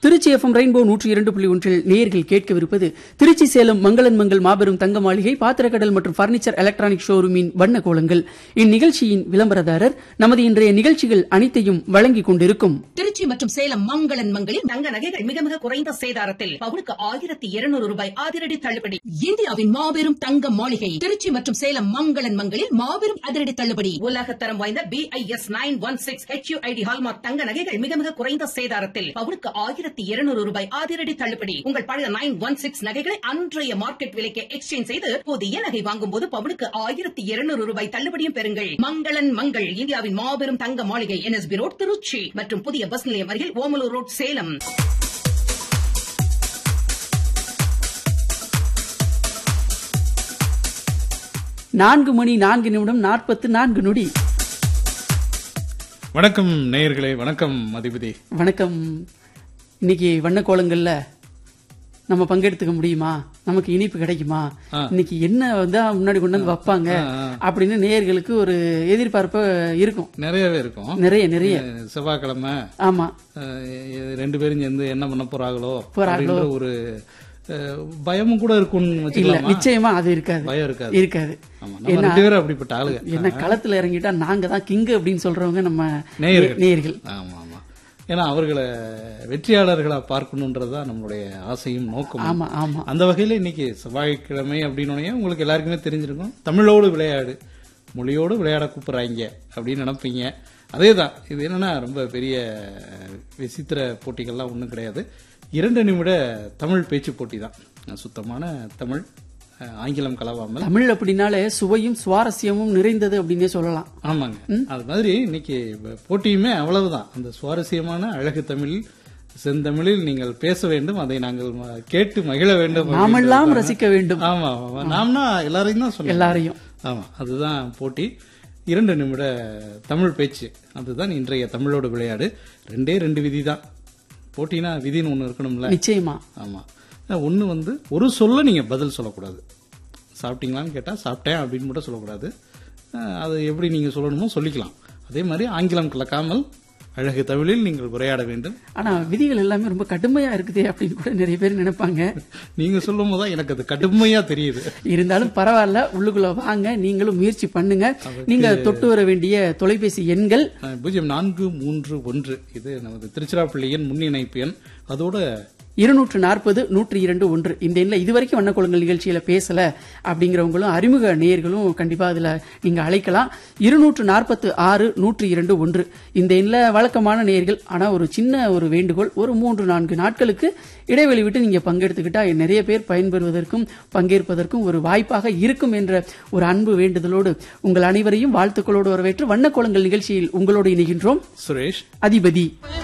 Trichy FM rainbow நூற்றி இரண்டு புள்ளி ஒன்றில் நேயர்கள் கேட்கவிருப்பது திருச்சி சேலம் மங்களன் மங்கள் மாபெரும் தங்க மாளிகை பாத்திரக்கடல் மற்றும் பர்னிச்சர் எலக்ட்ரானிக் ஷோரூமின் வண்ண கோலங்கள் இந்நிகழ்ச்சியின் விளம்பரதாரர் நமது இன்றைய நிகழ்ச்சிகள் அனைத்தையும் வழங்கிக் கொண்டிருக்கும் திருச்சி மற்றும் சேலம் மங்களன் மங்களில் தங்க நகைகள் மிக மிக குறைந்த சேதாரத்தில் பவுனுக்கு ஆயிரத்தி இருநூறு ரூபாய் அதிரடி தள்ளுபடி இந்தியாவின் மாபெரும் தங்க மாளிகை திருச்சி மற்றும் சேலம் மங்களன் மங்களில் மாபெரும் அதிரடி தள்ளுபடி உலகத்தரம் வாய்ந்த B I S nine one six HUID hallmark தங்க நகைகள் மிக மிக குறைந்த சேதாரத்தில் பவுனுக்கு ஆயிரத்தி இருநூறு ரூபாய் அதிரடி தள்ளுபடி உங்கள் பழைய நைன் ஒன் சிக்ஸ் நகைகளை அன்றைய மார்க்கெட் விலைக்கு எக்ஸ்சேஞ்ச் செய்து புதிய நகை வாங்கும் போது பவுனுக்கு ஆயிரத்தி இருநூறு ரூபாய் தள்ளுபடியும் பெறுங்கள் மங்களன் மங்கள் இந்தியாவின் மாபெரும் தங்க மாளிகை என்எஸ்பி ரோட் திருச்சி மற்றும் புதிய பஸ் நிலையம் அருகில் ஓமலூர் ரோட் சேலம் நான்கு மணி நான்கு நிமிடம் நாற்பத்து நான்கு நொடி வணக்கம் நேயர்களே வணக்கம் அதிபதி வணக்கம் இன்னைக்கு வண்ண கோலங்கள்ல நம்ம பங்கெடுத்துக்க முடியுமா நமக்கு இனிப்பு கிடைக்குமா இன்னைக்கு என்ன வந்து முன்னாடி கொண்டு வந்து வைப்பாங்க அப்படின்னு நேயர்களுக்கு ஒரு எதிர்பார்ப்பு இருக்கும் நிறையவே இருக்கும் நிறைய நிறைய அஹ் செவ்வாய்க்கிழமை ஆமா அஹ் எ- ரெண்டு பேரும் சேர்ந்து என்ன பண்ண போறாங்களோ போறாங்களோ. அப்படின்ற ஒரு அஹ், பயமும் கூட இருக்கும்னு இல்ல வச்சுக்கலாமா நிச்சயமா அது இருக்காது பயம் இருக்காது இருக்காது ஆமா நம்ம ரெண்டு பேரும் அப்படிப்பட்ட ஆளுங்க என்ன களத்துல இறங்கிட்டா நாங்க தான் கிங்கு அப்படின்னு சொல்றவங்க நம்ம நேயர்கள். நேயர்கள் ஆமா ஆமா ஏன்னா அவர்களை வெற்றியாளர்களா பார்க்கணுன்றதுதான் நம்மளுடைய ஆசையும் நோக்கமும் ஆமா ஆமா அந்த வகையில இன்னைக்கு செவ்வாய்க்கிழமை அப்படின்னு உங்களுக்கு எல்லாருக்குமே தெரிஞ்சிருக்கும் தமிழோடு விளையாடு மொழியோடு விளையாட கூப்பிடுறாங்க அப்படின்னு நினைப்பீங்க அதே தான் இது என்னன்னா ரொம்ப பெரிய விசித்திர போட்டிகள்லாம் ஒன்றும் கிடையாது இரண்டு நிமிட தமிழ் பேச்சு போட்டி தான் சுத்தமான தமிழ் அஹ், ஆங்கிலம் கலவாமல் தமிழ் அப்படின்னாலே சுவையும் சுவாரஸ்யமும் நிறைந்தது அப்படின்னே சொல்லலாம் ஆமாங்க அது மாதிரி இன்னைக்கு போட்டியுமே அவ்வளவுதான் அந்த சுவாரஸ்யமான அழகு தமிழில் செந்தமிழில் நீங்கள் பேச வேண்டும் அதை நாங்கள் ம- கேட்டு மகிழ வேண்டும் நாமெல்லாம் அப்படின்றது ரசிக்க வேண்டும் ஆமா ஆமா நாம்னா எல்லாரையும் தான் சொன்னோம் எல்லாரையும் ஆமா அதுதான் போட்டி இரண்டு நிமிட தமிழ் பேச்சு அதுதான் இன்றைய தமிழோடு விளையாடு ரெண்டே ரெண்டு விதி தான் போட்டினா விதின்னு ஒண்ணு இருக்கணும்ல நிச்சயமா ஆமா ஒண்ணு வந்து ஒரு சொல்ல நீங்க பதில் சொல்லக்கூடாது சாப்பிட்டீங்களான்னு கேட்டா சாப்பிட்டேன் அப்படின்னு மட்டும் சொல்லக்கூடாது அஹ் அது எப்படி நீங்க சொல்லணுமோ சொல்லிக்கலாம் அதே மாதிரி ஆங்கிலம் கலக்காமல் அழகு தமிழில் நீங்கள் உரையாட வேண்டும் ஆனா விதிகள் எல்லாமே ரொம்ப கடுமையா இருக்குதே அப்படின்னு கூட நிறைய பேர் நினைப்பாங்க நீங்க சொல்லும் போதுதான் எனக்கு அது கடுமையா தெரியுது இருந்தாலும் பரவாயில்ல உள்ளுக்குள்ள வாங்க நீங்களும் முயற்சி பண்ணுங்க நீங்க தொட்டு வர வேண்டிய தொலைபேசி எண்கள் அஹ் பூஜ்ஜியம் நான்கு மூன்று ஒன்று இது நமது திருச்சிராப்பள்ளியின் முன் இணைப்பு எண் அதோட இருநூற்று நாற்பது நூற்றி இரண்டு ஒன்று இந்த எண்ணில் இதுவரைக்கும் வண்ணக்குளங்கள் நிகழ்ச்சியில பேசல அப்படிங்கிறவங்களும் அறிமுக நேயர்களும் கண்டிப்பா அதுல நீங்க அழைக்கலாம் இருநூற்று நாற்பத்து ஆறு நூற்றி இரண்டு ஒன்று இந்த எண்ணில் வழக்கமான நேயர்கள் ஆனா ஒரு சின்ன ஒரு வேண்டுகோள் ஒரு மூன்று நான்கு நாட்களுக்கு இடைவெளி விட்டு நீங்க பங்கெடுத்துக்கிட்டா நிறைய பேர் பயன்பெறுவதற்கும் பங்கேற்பதற்கும் ஒரு வாய்ப்பாக இருக்கும் என்ற ஒரு அன்பு வேண்டுதலோடு உங்கள் அனைவரையும் வாழ்த்துக்களோடு வரவேற்று வண்ணக்கோலங்கள் நிகழ்ச்சியில் உங்களோடு இணைகின்றோம் சுரேஷ் அதிபதி